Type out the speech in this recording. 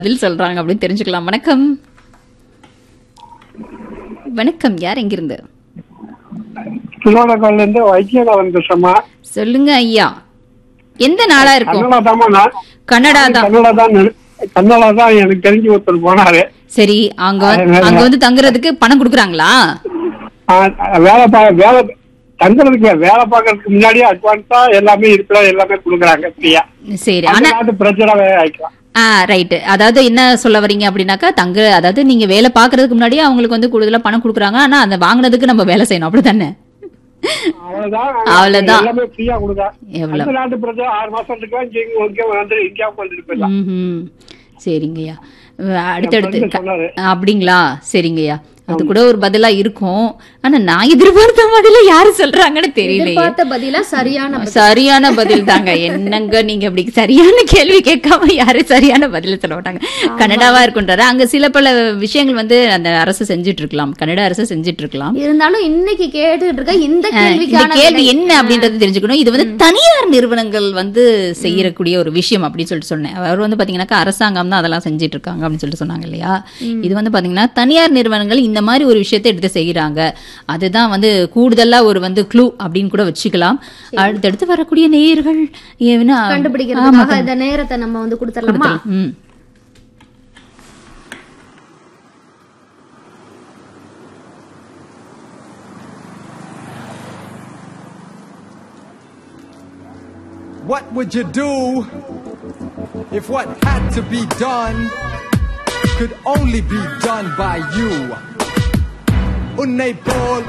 பதில் சொல்றாங்க அப்படின்னு தெரிஞ்சுக்கலாம் வணக்கம் வணக்கம் யார் எங்கிருந்து திருவண்ணாமலையில இருந்து வைத்தியநாதன் பேசுறமா சொல்லுங்க ஐயா எந்த நாளா இருக்கும் கன்னடா தாமா நான் கன்னடா தான் கன்னடா தான் நினை- கன்னடா தான் எனக்கு தெரிஞ்சு ஒருத்தர் போனாரு சரி அங்க வந்து- அதனால- அங்க வந்து தங்குறதுக்கு பணம் கொடுக்குறாங்களா ஆ, வேலை பா வேலை தங்குறதுக்கு இல்ல, வேலை பார்க்கறதுக்கு முன்னாடியே அட்வான்ஸா எல்லாமே இருக்கலாம் எல்லாமே கொடுக்குறாங்க ஃப்ரீயா சரி அந்த ஆனா நாட்டு பிரச்சனை ஆயிக்கலாம் ஆ ரைட்டு அதாவது என்ன சொல்ல வரீங்க அப்படின்னாக்கா தங்க அதாவது நீங்க வேலை பாக்குறதுக்கு முன்னாடியே அவங்களுக்கு வந்து கூடுதலா பணம் கொடுக்குறாங்க ஆனா அந்த வாங்குனதுக்கு நம்ம வேலை செய்யணும் அப்படித்தானே அவ்வளவுதான் அவ்வளவுதான். எல்லாமே ஃப்ரீயா கொடுங்க எவ்வளவு? அந்த நாட்டு பிரச்சனை ஆறு மாசம் இருக்கலாம் இங்க இங்க வந்து இந்தியாவுக்கு வந்துட்டு போயிடலாம் ம்ஹும். சரிங்கய்யா அஹ் அடுத்தடுத்து friend சொன்னாரு. அப்படிங்களா சரிங்கய்யா அது கூட ஒரு பதிலா இருக்கும் ஆனா நான் எதிர்பார்த்த பதில யாரு சொல்றாங்கன்னு தெரியலையே எதிர்பார்த்த பதிலா சரியான பதில். சரியான பதில் தாங்க என்னங்க நீங்க அப்படி சரியான கேள்வி கேட்காம யாரும் சரியான பதில் சொல்ல மாட்டாங்க கனடாவா இருக்குன்றாரு அங்க சில பல விஷயங்கள் வந்து அந்த அரசு செஞ்சுட்டு இருக்கலாம் கனடா அரசு செஞ்சுட்டு இருக்கலாம் இருந்தாலும் இன்னைக்கு கேட்டுட்டு இருக்க இந்த இந்த கேள்விக்கான கேள்வி விடை. என்ன அப்படின்றது தெரிஞ்சுக்கணும் இது வந்து தனியார் நிறுவனங்கள் வந்து செய்யக்கூடிய ஒரு விஷயம் அப்படின்னு சொல்லிட்டு சொன்னேன் அவர் வந்து பாத்தீங்கன்னாக்கா அரசாங்கம் தான் அதெல்லாம் செஞ்சுட்டு இருக்காங்க அப்படின்னு சொல்லிட்டு சொன்னாங்க இல்லையா இது வந்து பாத்தீங்கன்னா தனியார் நிறுவனங்கள் இந்த மாதிரி ஒரு விஷயத்தை எடுத்து செய்யறாங்க அதுதான் வந்து கூடுதலா ஒரு வந்து க்ளூ அப்படின்னு கூட வச்சுக்கலாம் அடுத்தடுத்து வரக்கூடிய நேயர்கள் ஏன்னா கண்டுபிடிக்கிறதுக்காக இந்த நேரத்தை நம்ம வந்து கொடுத்துடலாமா ம் What would you do if what had to be done could only be done by you? Unable